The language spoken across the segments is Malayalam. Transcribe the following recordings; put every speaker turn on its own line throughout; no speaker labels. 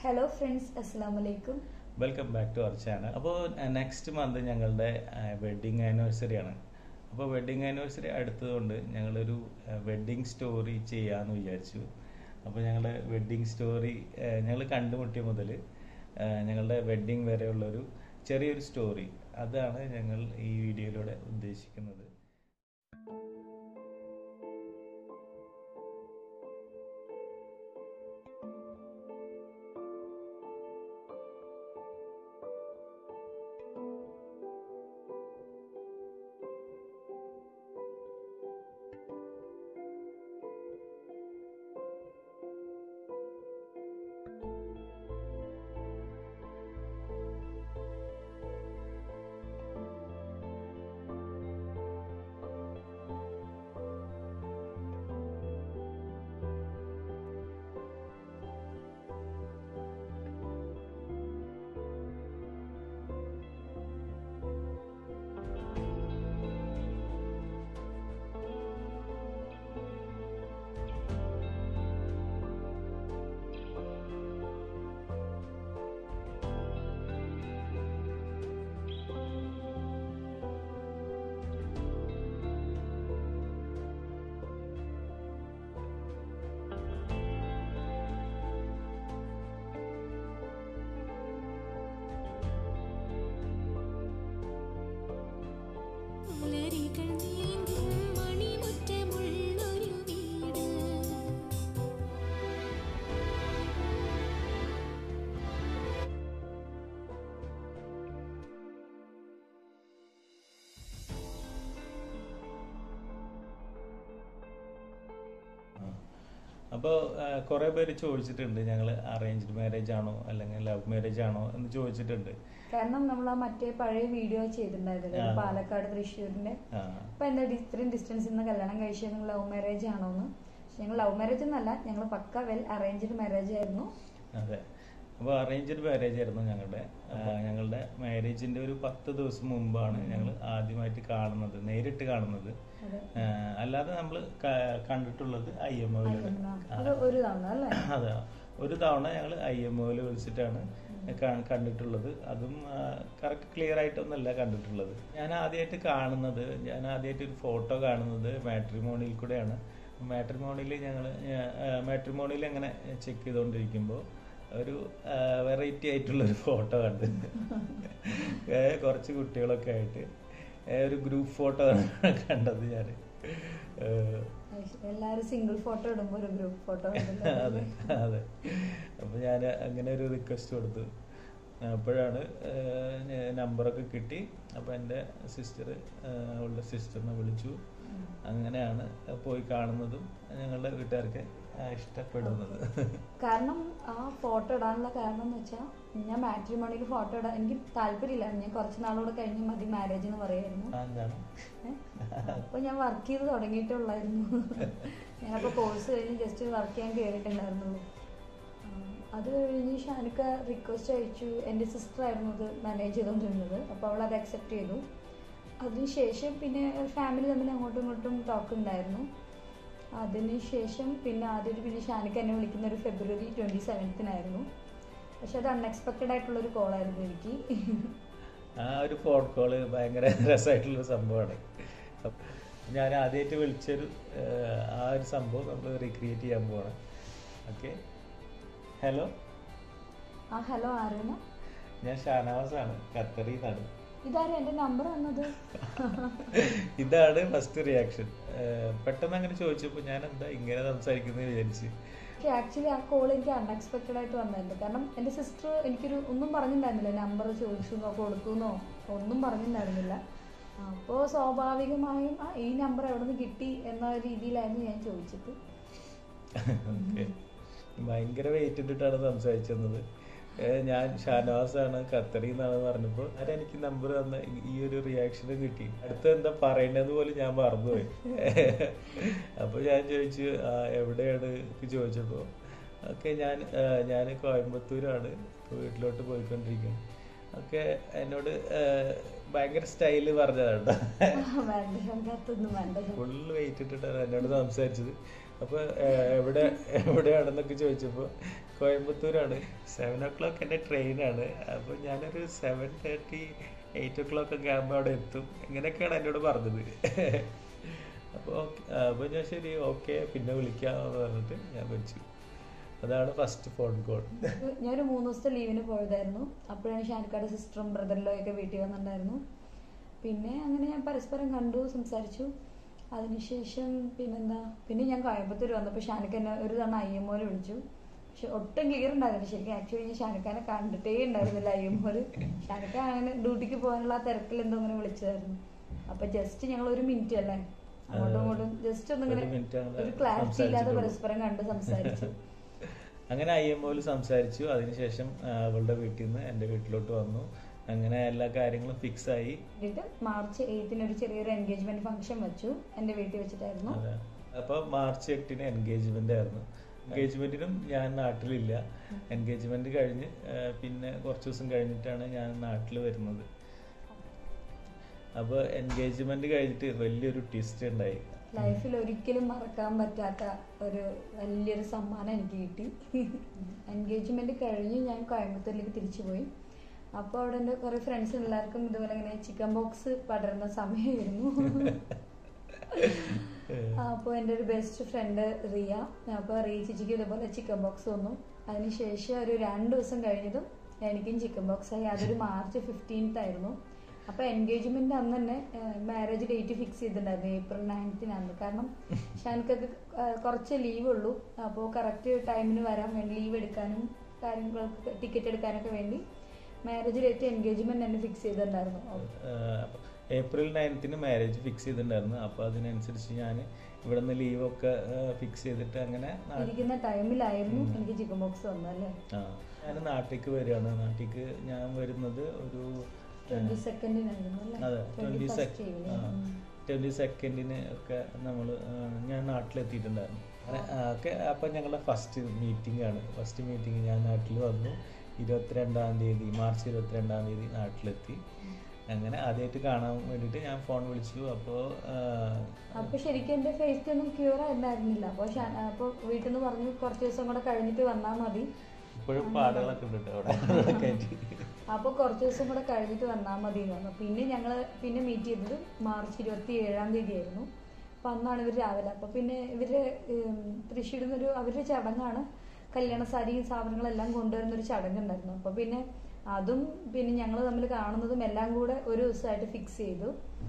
ഹലോ ഫ്രണ്ട്സ് അസ്സാം വലൈക്കും
welcome back to our channel അപ്പോൾ നെക്സ്റ്റ് മന്ത് ഞങ്ങളുടെ വെഡ്ഡിങ് ആനിവേഴ്സറി ആണ് അപ്പോൾ വെഡ്ഡിങ് ആനിവേഴ്സറി അടുത്തതുകൊണ്ട് ഞങ്ങളൊരു വെഡ്ഡിങ് സ്റ്റോറി ചെയ്യാമെന്ന് വിചാരിച്ചു അപ്പോൾ ഞങ്ങളുടെ വെഡ്ഡിങ് സ്റ്റോറി ഞങ്ങൾ കണ്ടുമുട്ടിയ മുതൽ ഞങ്ങളുടെ വെഡ്ഡിങ് വരെയുള്ളൊരു ചെറിയൊരു സ്റ്റോറി അതാണ് ഞങ്ങൾ ഈ വീഡിയോയിലൂടെ ഉദ്ദേശിക്കുന്നത്
പുലരികൾ നീന്തും മണിമുറ്റമുള്ളൊരു വീട്
അപ്പോൾ കുറേ പേര് ചോദിച്ചിട്ടുണ്ട് ഞങ്ങൾ അറേഞ്ച്ഡ് മാരേജ് ആണോ അല്ലെങ്കിൽ ലവ് മാരേജ് ആണോ എന്ന് ചോദിച്ചിട്ടുണ്ട്
കാരണം നമ്മൾ ആ മറ്റേ പഴയ വീഡിയോ ചെയ്തിട്ടുണ്ടായിരുന്നില്ലേ
ആ.
പാലക്കാട് തൃശ്ശൂരിന്റെ
ആ,
അപ്പൊ എന്താ ഡി- ഇത്രയും ഡിസ്റ്റൻസിൽ നിന്ന് കല്യാണം കഴിച്ചത് ലവ് മാരേജ് ആണോന്ന് പക്ഷെ ഞങ്ങൾ ലവ് മാരേജ് എന്നല്ല ഞങ്ങൾ പക്ക വെൽ അറേഞ്ച്ഡ് മാരേജ് ആയിരുന്നു
അതെ അപ്പോൾ അറേഞ്ച്ഡ് മാരേജ് ആയിരുന്നു ഞങ്ങളുടെ ആ, ഞങ്ങളുടെ മാരേജിന്റെ ഒരു പത്ത് ദിവസം മുമ്പാണ് ഞങ്ങൾ ആദ്യമായിട്ട് കാണുന്നത് നേരിട്ട് കാണുന്നത്
അതെ
ആ, അല്ലാതെ നമ്മൾ കണ്ടിട്ടുള്ളത് ഐ എം ഒയിലൂടെ
അത് ഒരു തവണ അല്ലേ
അതെ ഒരു തവണ ഞങ്ങൾ ഐ എം ഒയിൽ വിളിച്ചിട്ടാണ് കാ- കണ്ടിട്ടുള്ളത് അതും കറക്റ്റ് ക്ലിയർ ആയിട്ടൊന്നല്ല കണ്ടിട്ടുള്ളത് ഞാൻ ആദ്യമായിട്ട് കാണുന്നത് ഞാൻ ആദ്യമായിട്ട് ഒരു ഫോട്ടോ കാണുന്നത് മാട്രിമോണിയിൽ കൂടെയാണ് മാട്രിമോണിയിൽ ഞങ്ങൾ മാട്രിമോണിയിൽ എങ്ങനെ ചെക്ക് ചെയ്തുകൊണ്ടിരിക്കുമ്പോൾ ഒരു വെറൈറ്റി ആയിട്ടുള്ള ഒരു ഫോട്ടോ കണ്ട് ഏ, കുറച്ച് കുട്ടികളൊക്കെ ആയിട്ട് ഏ, ഒരു ഗ്രൂപ്പ് ഫോട്ടോ കണ്ടത് ഞാൻ
എല്ലാരും സിംഗിൾ ഫോട്ടോ ഇടുമ്പോ ഒരു ഗ്രൂപ്പ് ഫോട്ടോ
അതെ അതെ അപ്പൊ ഞാൻ അങ്ങനെ ഒരു റിക്വസ്റ്റ് കൊടുത്തു അപ്പോഴാണ് നമ്പറൊക്കെ കിട്ടി അപ്പൊ എൻ്റെ സിസ്റ്റർ അവളുടെ സിസ്റ്ററിനെ വിളിച്ചു അങ്ങനെയാണ് പോയി കാണുന്നതും ഞങ്ങളുടെ വീട്ടുകാർക്ക് ഇഷ്ടപ്പെടുന്നത്
കാരണം ആ ഫോട്ടോ ഇടാനുള്ള കാരണം എന്ന് വെച്ചാൽ ഞാൻ മാട്രിമോണിയിൽ ഫോട്ടോ ഇടാൻ എനിക്ക് താല്പര്യമില്ലായിരുന്നു ഞാൻ കുറച്ച് നാളോട് കഴിഞ്ഞ് മതി മാരേജ് എന്ന് പറയായിരുന്നു
ആ, എന്താണ്
അപ്പൊ ഞാൻ വർക്ക് ചെയ്ത് തുടങ്ങിയിട്ടുള്ളായിരുന്നു ഞാനപ്പോ കോഴ്സ് കഴിഞ്ഞ് ജസ്റ്റ് വർക്ക് ചെയ്യാൻ കയറിയിട്ടുണ്ടായിരുന്നുള്ളൂ ആ, അത് കഴിഞ്ഞ് ഷാനിക്ക റിക്വസ്റ്റ് അയച്ചു എൻ്റെ സിസ്റ്റർ ആയിരുന്നു അത് മാനേജ് ചെയ്തുകൊണ്ടിരുന്നത് അപ്പോൾ അവൾ അത് അക്സെപ്റ്റ് ചെയ്തു അതിനുശേഷം പിന്നെ ഫാമിലി തമ്മിൽ അങ്ങോട്ടും ഇങ്ങോട്ടും ടോക്ക് ഉണ്ടായിരുന്നു അതിനുശേഷം പിന്നെ ആദ്യം പിന്നെ ഷാനിക്ക എന്നെ വിളിക്കുന്ന ഒരു ഫെബ്രുവരി ട്വൻറ്റി സെവൻത്തിനായിരുന്നു പക്ഷെ അത് അൺഎക്സ്പെക്റ്റഡ് ആയിട്ടുള്ളൊരു കോളായിരുന്നു എനിക്ക്
ആ ഒരു ഫോൺ കോള് ഭയങ്കര രസമായിട്ടുള്ളൊരു സംഭവമാണ് ഞാൻ ആദ്യമായിട്ട് വിളിച്ചൊരു ഏഹ്, ആ ഒരു സംഭവം നമ്മൾ റീക്രിയേറ്റ് ചെയ്യാൻ പോവാണ് ഓക്കെ ഹലോ
ആ ഹലോ ആരാണ്
ഞാൻ ഷാനവാസാണ് ഖത്തറിൽ നിന്നാണ്
ഇതാരും എൻ്റെ നമ്പർ തന്നത്
ഇതാണ് ഫസ്റ്റ് റിയാക്ഷൻ പെട്ടെന്ന് അങ്ങനെ ചോദിച്ചപ്പോൾ ഞാൻ എന്താ ഇങ്ങനെ സംസാരിക്കുന്നത് വിചാരിച്ച്
പക്ഷെ ആക്ച്വലി ആ കോൾ എനിക്ക് അൺഎക്സ്പെക്റ്റഡ് ആയിട്ട് വന്നായിരുന്നു കാരണം എൻ്റെ സിസ്റ്റർ എനിക്കൊരു ഒന്നും പറഞ്ഞിട്ടുണ്ടായിരുന്നില്ല നമ്പർ ചോദിച്ചു എന്നോ കൊടുത്തു എന്നോ ഒന്നും പറഞ്ഞിട്ടുണ്ടായിരുന്നില്ല അപ്പോൾ സ്വാഭാവികമായും ആ ഈ നമ്പർ എവിടെ നിന്ന് കിട്ടി എന്ന രീതിയിലായിരുന്നു ഞാൻ ചോദിച്ചത്
ഓക്കെ ഭയങ്കര വെയിറ്റ് ഇട്ടിട്ടാണ് സംസാരിച്ചത് ഏഹ് ഞാൻ ഷാനവാസാണ് ഖത്തറിൽ നിന്നാണ് പറഞ്ഞപ്പോൾ ആരെനിക്ക് നമ്പർ തന്ന ഈ ഒരു റിയാക്ഷനും കിട്ടി അടുത്ത എന്താ പറയേണ്ടതെന്ന് പോലും ഞാൻ മറന്നുപോയി അപ്പോൾ ഞാൻ ചോദിച്ചു "ആ, എവിടെയാണ് എന്ന് ചോദിച്ചപ്പോൾ ഓക്കെ ഞാൻ ഞാൻ കോയമ്പത്തൂരാണ് ഇപ്പോൾ വീട്ടിലോട്ട് പോയിക്കൊണ്ടിരിക്കുന്നു ഒക്കെ എന്നോട് ഏഹ്, ഭയങ്കര സ്റ്റൈല് പറഞ്ഞതാണ് കേട്ടോ
വേണ്ട അങ്ങനത്തൊന്നും വേണ്ട
ഫുൾ വെയിറ്റ് ഇട്ടിട്ടാണ് എന്നോട് സംസാരിച്ചത് അപ്പോൾ എവിടെ എവിടെയാണെന്നൊക്കെ ചോദിച്ചപ്പോൾ കോയമ്പത്തൂരാണ് സെവൻ ഓ ക്ലോക്ക് എൻ്റെ ട്രെയിനാണ് അപ്പോൾ ഞാനൊരു seven thirty eight o'clock ഒക്കെ ആകുമ്പോൾ അവിടെ എത്തും ഇങ്ങനെയൊക്കെയാണ് എന്നോട് പറഞ്ഞത് അപ്പോൾ അപ്പോൾ ഞാൻ ശരി ഓക്കെ പിന്നെ വിളിക്കാമെന്ന് പറഞ്ഞിട്ട് ഞാൻ വെച്ചു അതാണ് ഫസ്റ്റ് ഫോൺ കോൾ
ഞാനൊരു മൂന്ന് ദിവസത്തെ ലീവിന് പോയതായിരുന്നു അപ്പോഴാണ് ഷാനിക്കാട് സിസ്റ്ററും ബ്രദറിലോ ഒക്കെ വീട്ടിൽ വന്നിട്ടുണ്ടായിരുന്നു പിന്നെ അങ്ങനെ ഞാൻ പരസ്പരം കണ്ടു സംസാരിച്ചു അതിനുശേഷം പിന്നെന്താ പിന്നെ ഞാൻ കോയമ്പത്തൂർ വന്നപ്പോൾ ഷാനിക്ക എന്നെ ഒരു തവണ ഐ എം ഒല് വിളിച്ചു പക്ഷെ ഒട്ടും ക്ലിയർ ഉണ്ടായിരുന്നില്ല ശരിക്കും ആക്ച്വലി ഞാൻ ഷാനിക്കാനെ കണ്ടിട്ടേ ഉണ്ടായിരുന്നില്ല ഐ എം ഒല് ഷാനിക്ക അങ്ങനെ ഡ്യൂട്ടിക്ക് പോകാനുള്ള ആ തിരക്കിൽ എന്തോ അങ്ങനെ വിളിച്ചതായിരുന്നു അപ്പൊ ജസ്റ്റ് ഞങ്ങൾ ഒരു മിനിറ്റ് അല്ലേ അങ്ങോട്ടും ഇങ്ങോട്ടും ജസ്റ്റ് ഒന്നിങ്ങനെ
ഒരു minute ആണ്
ഒരു ക്ലാരിറ്റി ഇല്ലാതെ
സംസാരിച്ചിട്ടുള്ളൂ.
പരസ്പരം കണ്ട് സംസാരിച്ചു
അങ്ങനെ ഐ എം ഒയിൽ സംസാരിച്ചു അതിനുശേഷം ആ, അവളുടെ വീട്ടിൽ നിന്ന് എൻ്റെ വീട്ടിലോട്ട് വന്നു അങ്ങനെ എല്ലാ കാര്യങ്ങളും ഫിക്സ് ആയി
എന്നിട്ട് മാർച്ച് എയ്ത്തിന് ഒരു ചെറിയൊരു എൻഗേജ്മെന്റ് ഫംഗ്ഷൻ വെച്ചു എന്റെ വീട്ടിൽ വെച്ചിട്ടായിരുന്നു
അതെ അപ്പോൾ മാർച്ച് എട്ടിന് എൻഗേജ്മെന്റ് ആയിരുന്നു എൻഗേജ്മെന്റിനും ഞാൻ നാട്ടിലില്ല എൻഗേജ്മെന്റ് കഴിഞ്ഞ് ആ, പിന്നെ കുറച്ച് ദിവസം കഴിഞ്ഞിട്ടാണ് ഞാൻ നാട്ടിൽ വരുന്നത് അപ്പോൾ എൻഗേജ്മെന്റ് കഴിഞ്ഞിട്ട് വലിയൊരു ട്വിസ്റ്റ് ഉണ്ടായി
ലൈഫിൽ ഒരിക്കലും മറക്കാൻ പറ്റാത്ത ഒരു വലിയൊരു സമ്മാനം എനിക്ക് കിട്ടി എൻഗേജ്മെന്റ് കഴിഞ്ഞ് ഞാൻ കോയമ്പത്തൂരിലേക്ക് തിരിച്ചു പോയി അപ്പോൾ അവിടെ എൻ്റെ കുറേ ഫ്രണ്ട്സ് എല്ലാവർക്കും ഇതുപോലെ ഇങ്ങനെ ചിക്കൻ ബോക്സ് പടരുന്ന സമയമായിരുന്നു അപ്പോൾ എൻ്റെ ഒരു ബെസ്റ്റ് ഫ്രണ്ട് റിയ അപ്പോൾ റിയ ചേച്ചിക്ക് ഇതുപോലെ ചിക്കൻ ബോക്സ് വന്നു അതിനുശേഷം ഒരു രണ്ട് ദിവസം കഴിഞ്ഞതും എനിക്കും ചിക്കൻ ബോക്സ് ആയി അതൊരു മാർച്ച് ഫിഫ്റ്റീൻത്ത് ആയിരുന്നു അപ്പോൾ എൻഗേജ്മെന്റ് അന്ന് തന്നെ മാരേജ് ഡേറ്റ് ഫിക്സ് ചെയ്തിട്ടുണ്ടായിരുന്നു ഏപ്രിൽ നയൻത്തിനാണ് കാരണം ഷാനിക്കൊക്കെ കുറച്ച് ലീവ് ഉള്ളൂ അപ്പോൾ കറക്റ്റ് ടൈമിന് വരാൻ വേണ്ടി ലീവ് എടുക്കാനും കാര്യങ്ങൾക്ക് ടിക്കറ്റ് എടുക്കാനൊക്കെ വേണ്ടി മാരേജ് ഡേറ്റ് എൻഗേജ്മെന്റ് തന്നെ ഫിക്സ് ചെയ്തിട്ടുണ്ടായിരുന്നു
അപ്പോൾ ഏപ്രിൽ നയൻത്തിന് മാരേജ് ഫിക്സ് ചെയ്തിട്ടുണ്ടായിരുന്നു അപ്പോൾ അതിനനുസരിച്ച് ഞാൻ ഇവിടെ നിന്ന് ലീവൊക്കെ ഫിക്സ് ചെയ്തിട്ട് അങ്ങനെ നാ-
ഇരിക്കുന്ന ടൈമിലായിരുന്നു എനിക്ക് ചിക്കൻ ബോക്സ് വന്നല്ലേ
ആ ഞാൻ നാട്ടിലേക്ക് വരികയാണ് നാട്ടിലേക്ക് ഞാൻ വരുന്നത് ഒരു
ട്വന്റി സെക്കൻഡിനായിരുന്നു അല്ലേ
അതെ ട്വൻറ്റി
ഫസ്റ്റ്
സെക്കൻഡ് ട്വൻറ്റി സെക്കൻഡിന് ഒക്കെ നമ്മൾ ഞാൻ നാട്ടിലെത്തിയിട്ടുണ്ടായിരുന്നു അങ്ങനെ, ആ, ഒക്കെ അപ്പം ഞങ്ങളുടെ ഫസ്റ്റ് മീറ്റിംഗ് ആണ് ഫസ്റ്റ് മീറ്റിംഗ് ഞാൻ നാട്ടിൽ വന്നു ഇരുപത്തിരണ്ടാം തീയതി മാർച്ച് ഇരുപത്തിരണ്ടാം തീയതി നാട്ടിലെത്തി അങ്ങനെ ആദ്യമായിട്ട് കാണാൻ വേണ്ടിയിട്ട് ഞാൻ ഫോൺ വിളിച്ചു അപ്പോൾ
അപ്പൊ ശരിക്കും എന്റെ ഫേസ് ഒന്നും ക്യൂർ ഉണ്ടായിരുന്നില്ല അപ്പൊ അപ്പൊ വീട്ടിൽ നിന്ന് പറഞ്ഞു കുറച്ച് ദിവസം കൂടെ കഴിഞ്ഞിട്ട് വന്നാൽ മതി
ഇപ്പോഴും പാടുകളൊക്കെ ഉണ്ട് കേട്ടോ അവിടെ അവിടെ കയറ്റി
അപ്പൊ കുറച്ച് ദിവസം കൂടെ കഴിഞ്ഞിട്ട് വന്നാൽ മതി എന്ന് പറഞ്ഞു പിന്നെ ഞങ്ങള് പിന്നെ മീറ്റ് ചെയ്തത് മാർച്ച് ഇരുപത്തി ഏഴാം തീയതി ആയിരുന്നു അപ്പൊ അന്നാണ് ഇവർ രാവിലെ അപ്പൊ പിന്നെ ഇവര് ഉം, തൃശ്ശൂരിൽ നിന്നൊരു അവരുടെ ചടങ്ങാണ് കല്യാണ സാരിയും സാധനങ്ങളെല്ലാം കൊണ്ടുവരുന്ന ഒരു ചടങ്ങുണ്ടായിരുന്നു അപ്പൊ പിന്നെ അതും പിന്നെ ഞങ്ങൾ തമ്മിൽ കാണുന്നതും എല്ലാം കൂടെ ഒരു ദിവസമായിട്ട് ഫിക്സ് ചെയ്തു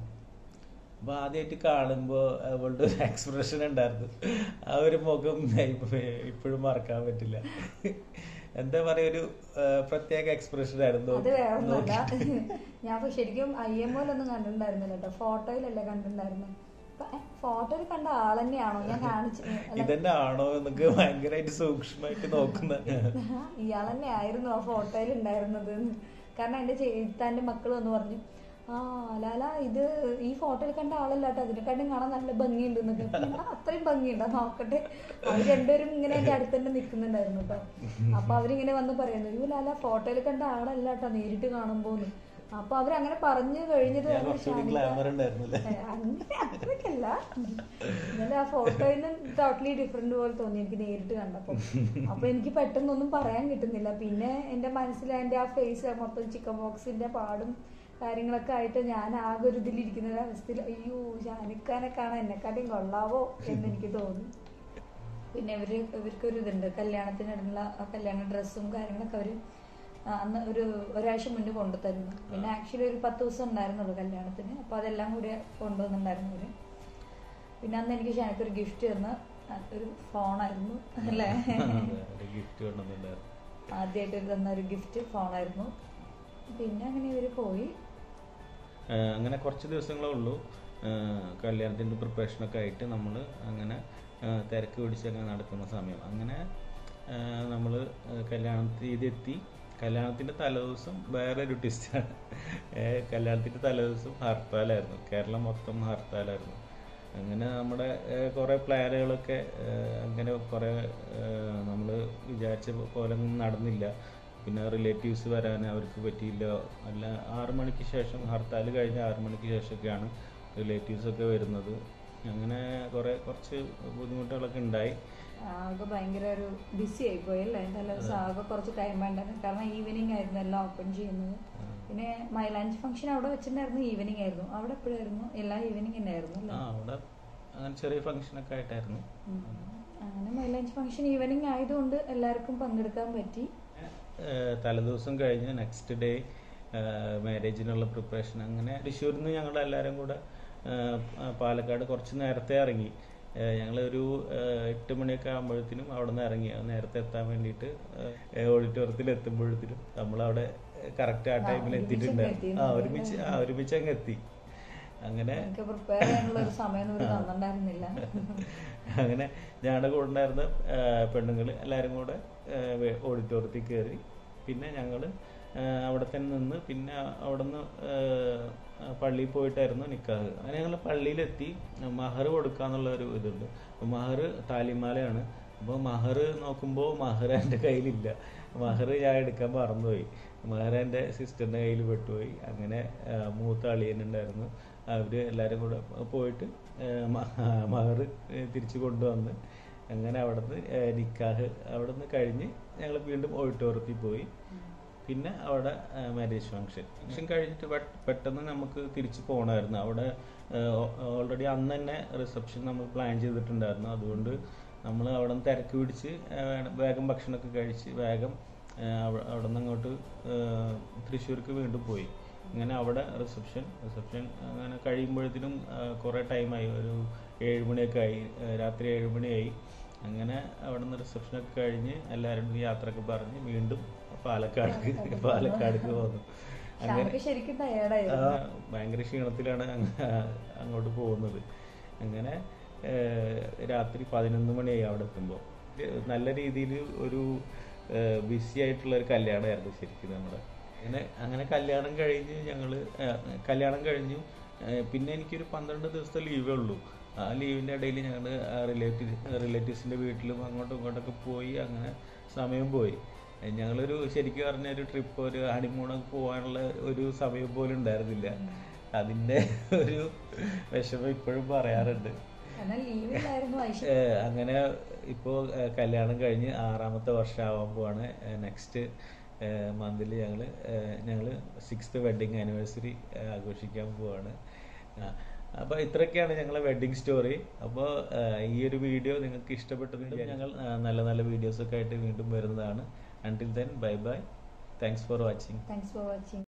അപ്പൊ ആദ്യമായിട്ട് കാണുമ്പോൾ അവളുടെ ഒരു എക്സ്പ്രഷൻ ഉണ്ടായിരുന്നു ആ ഒരു മുഖം ഇപ്പോഴും മറക്കാൻ പറ്റില്ല എന്താ പറയാ ഒരു ആ, പ്രത്യേക എക്സ്പ്രഷൻ ആയിരുന്നു
അത് വേറൊന്നുമല്ല
നോക്കിയിട്ട്.
ഞാൻ ഇപ്പൊ ശരിക്കും ഐ എം ഒയിലൊന്നും കണ്ടിട്ടുണ്ടായിരുന്നില്ല കേട്ടോ ഫോട്ടോയിലല്ലേ കണ്ടിട്ടുണ്ടായിരുന്നു ഫോട്ടോയിൽ കണ്ട ആൾ തന്നെയാണോ ഞാൻ കാണിച്ചു അല്ല,
ഇതന്നെ ആണോ എന്നൊക്കെ ഭയങ്കരമായിട്ട് സൂക്ഷ്മമായിട്ട് നോക്കുന്ന
ഇയാൾ തന്നെ ആയിരുന്നു ആ ഫോട്ടോയിൽ ഉണ്ടായിരുന്നത് കാരണം എന്റെ ചേത്താന്റെ മക്കൾ വന്ന് പറഞ്ഞു ആ ലാല ഇത് ഈ ഫോട്ടോയിൽ കണ്ട ആളല്ല കേട്ടോ അതിനെക്കാട്ടും കാണാൻ നല്ല ഭംഗിയുണ്ട് എന്നൊക്കെ അപ്പൊ ഞാൻ, "ആ, അത്രയും ഭംഗിയുണ്ടോ നോക്കട്ടെ അവർ രണ്ടുപേരും ഇങ്ങനെ എന്റെ അടുത്ത് തന്നെ നിൽക്കുന്നുണ്ടായിരുന്നു കേട്ടോ അപ്പൊ അവരിങ്ങനെ വന്ന് പറയുന്നു അയ്യോ ലാല ഫോട്ടോയിൽ കണ്ട ആളല്ല കേട്ടോ നേരിട്ട് കാണുമ്പോന്ന് അപ്പൊ അവരങ്ങനെ പറഞ്ഞു കഴിഞ്ഞത്
ഞാൻ
കാരണം
കുറച്ചുകൂടി
ഷാനിക-
ഗ്ലാമർ ഉണ്ടായിരുന്നില്ലേ
ഏ, അങ്ങനെ അത്രയ്ക്കല്ല എന്നാലും ആ ഫോട്ടോയിൽ നിന്ന് ടോട്ടലി ഡിഫറെന്റ് പോലെ തോന്നി എനിക്ക് നേരിട്ട് കണ്ടപ്പോ അപ്പൊ എനിക്ക് പെട്ടെന്നൊന്നും പറയാൻ കിട്ടുന്നില്ല പിന്നെ എന്റെ മനസ്സിൽ എന്റെ ആ ഫേസ് മൊത്തം ചിക്കൻ ബോക്സിന്റെ പാടും കാര്യങ്ങളൊക്കെ ആയിട്ട് ഞാൻ ആകെ ഒരു ഇതിലിരിക്കുന്ന ഒരു അവസ്ഥയിൽ അയ്യോ ഷാനിക്കാനെ കാണാൻ എന്നെക്കാട്ടിയും കൊള്ളാവോ എന്ന് എനിക്ക് തോന്നി പിന്നെ ഇവര് ഇവർക്കൊരു ഇതുണ്ട് കല്യാണത്തിനുള്ള ആ കല്യാണ ഡ്രസ്സും കാര്യങ്ങളൊക്കെ അവര് ആ, അന്ന് ഒരു ഒരാഴ്ച മുന്നേ കൊണ്ടു തരുന്നു പിന്നെ ആക്ച്വലി ഒരു പത്ത് ദിവസം ഉണ്ടായിരുന്നുള്ളൂ കല്യാണത്തിന് അപ്പൊ അതെല്ലാം കൂടി കൊണ്ടുവന്നിട്ടുണ്ടായിരുന്നു അവര് പിന്നെ അന്ന് എനിക്ക് ഷാനിക്ക് ഒരു ഗിഫ്റ്റ് തന്ന ആ, ഒരു ഫോണായിരുന്നു അല്ലേ
ഗിഫ്റ്റ് കൊണ്ടുവന്നിട്ടുണ്ടായിരുന്നു
ആദ്യമായിട്ട് ഒരു തന്ന ഒരു ഗിഫ്റ്റ് ഫോണായിരുന്നു പിന്നെ അങ്ങനെ ഇവര് പോയി
ആ, അങ്ങനെ കുറച്ച് ദിവസങ്ങളേ ഉള്ളൂ ആ, കല്യാണത്തിൻ്റെ പ്രിപ്പറേഷനൊക്കെ ആയിട്ട് നമ്മൾ അങ്ങനെ ആ, തിരക്ക് പിടിച്ച് അങ്ങനെ നടക്കുന്ന സമയം അങ്ങനെ നമ്മൾ കല്യാണ തീയതി എത്തി കല്യാണത്തിൻ്റെ തലേദിവസം വേറൊരു ട്വിസ്റ്റാണ് കല്യാണത്തിൻ്റെ തലേദിവസം ഹർത്താലായിരുന്നു കേരളം മൊത്തം ഹർത്താലായിരുന്നു അങ്ങനെ നമ്മുടെ കുറേ പ്ലാനുകളൊക്കെ ആ, അങ്ങനെ കുറേ നമ്മൾ വിചാരിച്ച പോലെ ഒന്നും നടന്നില്ല പിന്നെ റിലേറ്റീവ്സ് വരാൻ അവർക്ക് പറ്റിയില്ല അല്ല ആറ് മണിക്ക് ശേഷം ഹർത്താൽ കഴിഞ്ഞ ആറ് മണിക്ക് ശേഷമൊക്കെയാണ് റിലേറ്റീവ്സ് ഒക്കെ വരുന്നത് അങ്ങനെ കുറെ കുറച്ച് ബുദ്ധിമുട്ടുകളൊക്കെ ഉണ്ടായി
ആകെ ഭയങ്കര ഒരു ബിസി ആയിപ്പോയി അല്ലേ തലേദിവസം ആകെ കുറച്ച് ടൈം വേണ്ടായിരുന്നു കാരണം ഈവനിങ് ആയിരുന്നു എല്ലാം ഓപ്പൺ ചെയ്യുന്നത് പിന്നെ മൈലാഞ്ച് ഫംഗ്ഷൻ അവിടെ വെച്ചിട്ടുണ്ടായിരുന്നു ഈവനിങ് ആയിരുന്നു അവിടെ എപ്പോഴായിരുന്നു എല്ലാ ഈവനിങ് തന്നെ ആയിരുന്നു
ആ
അല്ലേ
അവിടെ അങ്ങനെ ചെറിയ ഫംഗ്ഷനൊക്കെ ആയിട്ടായിരുന്നു
ഉം. അങ്ങനെ മൈലാഞ്ച് ഫംഗ്ഷൻ ഈവനിങ് ആയതുകൊണ്ട് എല്ലാവർക്കും പങ്കെടുക്കാൻ പറ്റി
ഏഹ് തലേദിവസം കഴിഞ്ഞ് നെക്സ്റ്റ് ഡേ മാരേജിനുള്ള പ്രിപ്പറേഷൻ അങ്ങനെ തൃശ്ശൂരിൽ നിന്ന് ഞങ്ങൾ എല്ലാവരും കൂടെ ഏഹ് പ- പാലക്കാട് കുറച്ച് നേരത്തെ ഇറങ്ങി ഞങ്ങളൊരു എട്ട് മണിയൊക്കെ ആകുമ്പോഴത്തേനും അവിടെ നിന്ന് ഇറങ്ങി അത് നേരത്തെ എത്താൻ വേണ്ടിയിട്ട് ഓഡിറ്റോറിയത്തിൽ എത്തുമ്പോഴത്തേനും നമ്മളവിടെ കറക്റ്റ് ആ
ആ,
ടൈമിൽ
ഒരുമിച്ച്
എത്തിയിട്ടുണ്ട്
അങ്ങ് എത്തി
ആ ഒരുമിച്ച് ആ ഒരുമിച്ച് അങ്ങ് എത്തി അങ്ങനെ
എനിക്ക് പ്രിപ്പയർ ചെയ്യാനുള്ള ഒരു സമയം ഇവർ തന്നിട്ടുണ്ടായിരുന്നില്ല
അങ്ങനെ ഞങ്ങളുടെ കൂടെ ഉണ്ടായിരുന്ന പെണ്ണുങ്ങൾ എല്ലാവരും കൂടെ ഓഡിറ്റോറിയത്തിൽ കയറി പിന്നെ ഞങ്ങൾ അവിടെ തന്നെ നിന്ന് പിന്നെ അവിടെ നിന്ന് പള്ളിയിൽ പോയിട്ടായിരുന്നു നിക്കാഹ് അങ്ങനെ ഞങ്ങൾ പള്ളിയിലെത്തി മഹർ കൊടുക്കാന്നുള്ള ഒരു ഇതുണ്ട് അപ്പോൾ മഹർ താലിമാലയാണ് അപ്പോൾ മഹർ നോക്കുമ്പോൾ മഹർ എൻ്റെ കയ്യിലില്ല മഹർ ഞാൻ എടുക്കാൻ മറന്നുപോയി മഹർ എൻ്റെ സിസ്റ്ററിൻ്റെ കയ്യിൽ പെട്ടുപോയി അങ്ങനെ ആ, മൂത്ത അളിയനുണ്ടായിരുന്നു അവർ എല്ലാവരും കൂടെ പോയിട്ട് മഹർ തിരിച്ചു കൊണ്ടുവന്ന് അങ്ങനെ അവിടുന്ന് ഏഹ്, നിക്കാഹ് അവിടുന്ന് കഴിഞ്ഞ് ഞങ്ങൾ വീണ്ടും ഓഡിറ്റോറിയത്തിൽ പോയി പിന്നെ അവിടെ മാരേജ് ഫംഗ്ഷൻ ഫംഗ്ഷൻ കഴിഞ്ഞിട്ട് പെ- പെട്ടെന്ന് നമുക്ക് തിരിച്ചു പോകണമായിരുന്നു അവിടെ ഓൾറെഡി അന്ന് തന്നെ റിസപ്ഷൻ നമ്മൾ പ്ലാൻ ചെയ്തിട്ടുണ്ടായിരുന്നു അതുകൊണ്ട് നമ്മൾ അവിടെ നിന്ന് തിരക്ക് പിടിച്ച് ഏഹ്, വേഗം ഭക്ഷണമൊക്കെ കഴിച്ച് വേഗം ഏഹ്, അവ- അവിടെ നിന്ന് അങ്ങോട്ട് ഏഹ്, തൃശ്ശൂർക്ക് വീണ്ടും പോയി അങ്ങനെ അവിടെ റിസപ്ഷൻ റിസപ്ഷൻ അങ്ങനെ കഴിയുമ്പോഴത്തേനും കുറേ ടൈമായി ഒരു ഏഴ് മണിയൊക്കെ ആയി ഏഹ്, രാത്രി ഏഴ് മണിയായി അങ്ങനെ അവിടെ നിന്ന് റിസപ്ഷനൊക്കെ കഴിഞ്ഞ് എല്ലാവരും കൂടി യാത്രയൊക്കെ പറഞ്ഞ് വീണ്ടും പാലക്കാട് പാലക്കാടേക്ക് പോന്നു അങ്ങനെ
ഷാനക്ക് ശരിക്കും
ആ,
ടയേർഡായിരുന്നു
ഭയങ്കര ക്ഷീണത്തിലാണ് അങ്ങ് അങ്ങോട്ട് പോകുന്നത് അങ്ങനെ ഏഹ്, രാത്രി പതിനൊന്ന് മണിയായി അവിടെ എത്തുമ്പോൾ നല്ല രീതിയിൽ ഒരു ബിസി ആയിട്ടുള്ള ഒരു കല്യാണമായിരുന്നു ശരിക്കും നമ്മുടെ അങ്ങനെ അങ്ങനെ കല്യാണം കഴിഞ്ഞ് ഞങ്ങൾ കല്യാണം കഴിഞ്ഞു ഏഹ്, പിന്നെ എനിക്കൊരു പന്ത്രണ്ട് ദിവസത്തെ ലീവേ ഉള്ളൂ ആ ലീവിൻ്റെ ഇടയിൽ ഞങ്ങൾ റിലേറ്റീവ് റിലേറ്റീവ്സിൻ്റെ വീട്ടിലും അങ്ങോട്ടും ഇങ്ങോട്ടൊക്കെ പോയി അങ്ങനെ സമയം പോയി ഏഹ്, ഞങ്ങളൊരു ശരിക്കും പറഞ്ഞ ഒരു ട്രിപ്പ് ഒരു ഹണിമൂണൊക്കെ പോകാനുള്ള ഒരു സമയം പോലും ഉണ്ടായിരുന്നില്ല അതിൻ്റെ ഒരു വിഷമം ഇപ്പോഴും പറയാറുണ്ട്
കാരണം ലീവില്ലായിരുന്നു ഐശ്വര്യ
ഏഹ് അങ്ങനെ ഇപ്പോൾ കല്യാണം കഴിഞ്ഞ് ആറാമത്തെ വർഷമാവാൻ പോവാണ് നെക്സ്റ്റ് മന്തിൽ ഞങ്ങൾ ഞങ്ങൾ സിക്സ്ത് വെഡിങ് ആനിവേഴ്സറി ആഘോഷിക്കാൻ പോവാണ് അപ്പോൾ ഇത്രയൊക്കെയാണ് ഞങ്ങളെ വെഡിങ് സ്റ്റോറി അപ്പോൾ ഈ ഒരു വീഡിയോ നിങ്ങൾക്ക് ഇഷ്ടപ്പെട്ടെങ്കിൽ ഞങ്ങൾ ആ, നല്ല നല്ല വീഡിയോസൊക്കെ ആയിട്ട് വീണ്ടും വരുന്നതാണ് until then bye bye thanks for watching
thanks for watching